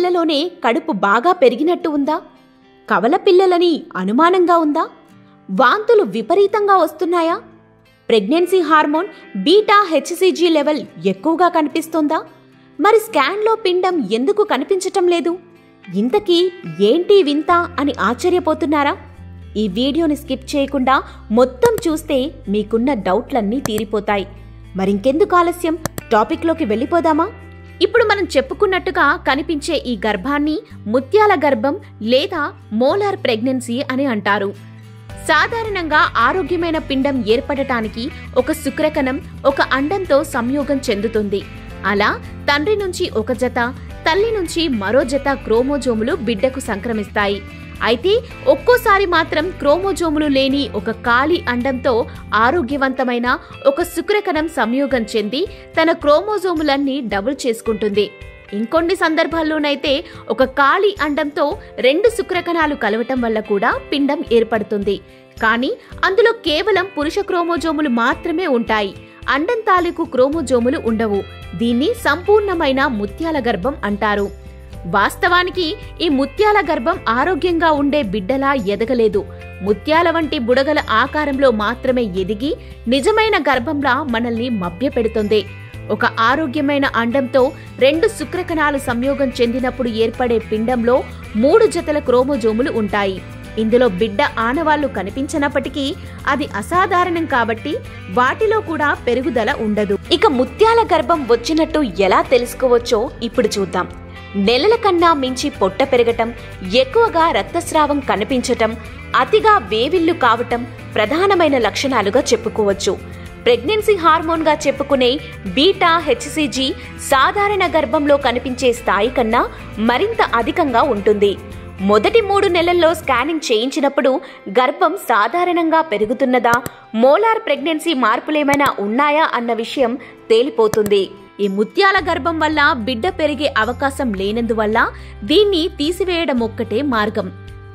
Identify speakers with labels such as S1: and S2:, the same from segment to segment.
S1: నెలలోనే కడుపు బాగా పెరిగినట్టు ఉందా కవల పిల్లలని అనుమానంగా ఉందా వాంతులు విపరీతంగా వస్తున్నాయా pregnancy hormone beta HCG level ఎక్కువగా కనిపిస్తోందా మరి స్కాన్లో పిండం ఎందుకు కనిపించటం లేదు ఇంతకీ ఏంటి వింత అని ఆశ్చర్యపోతున్నారా ఈ వీడియోని స్కిప్ చేయకుండా మొత్తం చూస్తే మీకున్న డౌట్లన్నీ తీరిపోతాయి మరింకెందుకు ఆలస్యం టాపిక్లోకి వెళ్ళిపోదామా ఇప్పుడు మనం చెప్పుకున్నట్టుగా కనిపించే ఈ గర్భాన్ని ముత్యాల గర్భం లేదా మోలార్ ప్రెగ్నెన్సీ అని అంటారు సాధారణంగా ఆరోగ్యమైన పిండం ఏర్పడటానికి ఒక శుక్రకణం ఒక అండంతో సంయోగం చెందుతుంది అలా తండ్రి నుంచి ఒక జత తల్లి నుంచి మరో జత క్రోమోజోములు బిడ్డకు సంక్రమిస్తాయి అయితే ఒక్కోసారి మాత్రం క్రోమోజోములు లేని ఒక ఖాళీ అండంతో ఆరోగ్యవంతమైన ఒక శుక్రకణం సంయోగం చెంది తన క్రోమోజోములన్నీ డబుల్ చేసుకుంటుంది ఇంకొన్ని సందర్భాల్లోనైతే ఒక ఖాళీ అండంతో రెండు శుక్రకణాలు కలవటం వల్ల కూడా పిండం ఏర్పడుతుంది కానీ అందులో కేవలం పురుష క్రోమోజోములు మాత్రమే ఉంటాయి అండం తాలూకు క్రోమోజోములు ఉండవు దీన్ని సంపూర్ణమైన ముత్యాల గర్భం అంటారు వాస్తవానికి ఈ ముత్యాల గర్భం ఆరోగ్యంగా ఉండే బిడ్డలా ఎదగలేదు ముత్యాల వంటి బుడగల ఆకారంలో మాత్రమే ఎదిగి నిజమైన గర్భంలా మనల్ని మభ్యపెడుతుంది ఒక ఆరోగ్యమైన అండంతో రెండు శుక్రకణాలు సంయోగం చెందినప్పుడు ఏర్పడే పిండంలో మూడు జతల క్రోమోజోములు ఉంటాయి ఇందులో బిడ్డ ఆనవాళ్లు కనిపించనప్పటికీ అది అసాధారణం కాబట్టి వాటిలో కూడా పెరుగుదల ఉండదు ఇక ముత్యాల గర్భం వచ్చినట్టు ఎలా తెలుసుకోవచ్చో ఇప్పుడు చూద్దాం నెలల కన్నా మించి పొట్ట పెరగటం ఎక్కువగా రక్తస్రావం కనిపించటం అతిగా వేవిల్లు కావటం ప్రధానమైన లక్షణాలుగా చెప్పుకోవచ్చు ప్రెగ్నెన్సీ హార్మోన్గా చెప్పుకునే బీటా హెచ్సిజీ సాధారణ గర్భంలో కనిపించే స్థాయి కన్నా మరింత అధికంగా ఉంటుంది మొదటి మూడు నెలల్లో స్కానింగ్ చేయించినప్పుడు గర్భం సాధారణంగా పెరుగుతున్నదా మోలార్ ప్రెగ్నెన్సీ మార్పులేమైనా ఉన్నాయా అన్న విషయం తేలిపోతుంది ఈ ముత్యాల గర్భం వల్ల బిడ్డ పెరిగే అవకాశం లేనందువల్ల దీన్ని తీసివేయడం ఒక్కటే మార్గం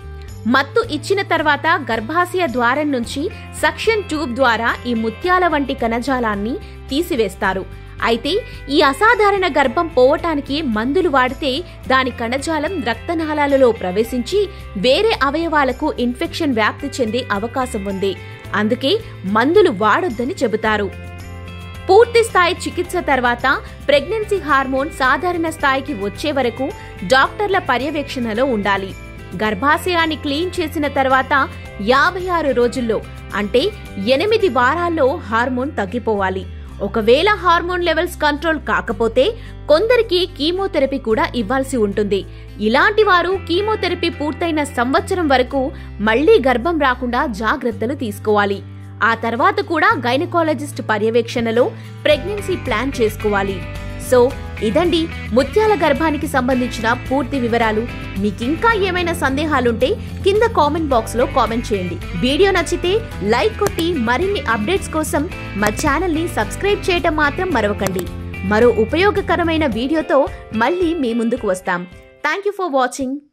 S1: మత్తు ఇచ్చిన తర్వాత గర్భాశయ ద్వారం నుంచి సక్షన్ ట్యూబ్ ద్వారా ఈ ముత్యాల వంటి కణజాలాన్ని తీసివేస్తారు అయితే ఈ అసాధారణ గర్భం పోవటానికి మందులు వాడితే దాని కణజాలం రక్తనాళాలలో ప్రవేశించి వేరే అవయవాలకు ఇన్ఫెక్షన్ వ్యాప్తి చెందే అవకాశం ఉంది అందుకే మందులు వాడొద్దని చెబుతారు పూర్తి స్థాయి చికిత్స తర్వాత ప్రెగ్నెన్సీ హార్మోన్ సాధారణ స్థాయికి వచ్చే వరకు డాక్టర్ల పర్యవేక్షణలో ఉండాలి గర్భాశయాన్ని క్లీన్ చేసిన తర్వాత యాభై ఆరు రోజుల్లో అంటే ఎనిమిది వారాల్లో హార్మోన్ తగ్గిపోవాలి ఒకవేళ హార్మోన్ లెవెల్స్ కంట్రోల్ కాకపోతే కొందరికి కీమోథెరపీ కూడా ఇవ్వాల్సి ఉంటుంది ఇలాంటి వారు కీమోథెరపీ పూర్తయిన సంవత్సరం వరకు మళ్లీ గర్భం రాకుండా జాగ్రత్తలు తీసుకోవాలి ఆ తర్వాత కూడా గైనకాలజిస్ట్ పర్యవేక్షణలో ప్రెగ్నెన్సీ ప్లాన్ చేసుకోవాలి సో ఇదండి ముత్యాల గర్భానికి సంబంధించిన పూర్తి వివరాలు మీకింకా ఏమైనా సందేహాలుంటే కింద కామెంట్ బాక్స్ లో కామెంట్ చేయండి వీడియో నచ్చితే లైక్ కొట్టి మరిన్ని అప్డేట్స్ కోసం మా ఛానల్ ని సబ్స్క్రైబ్ చేయటం మాత్రం మరవకండి మరో ఉపయోగకరమైన వీడియోతో మళ్ళీ మీ ముందుకు వస్తాం థ్యాంక్ యూ ఫర్ వాచింగ్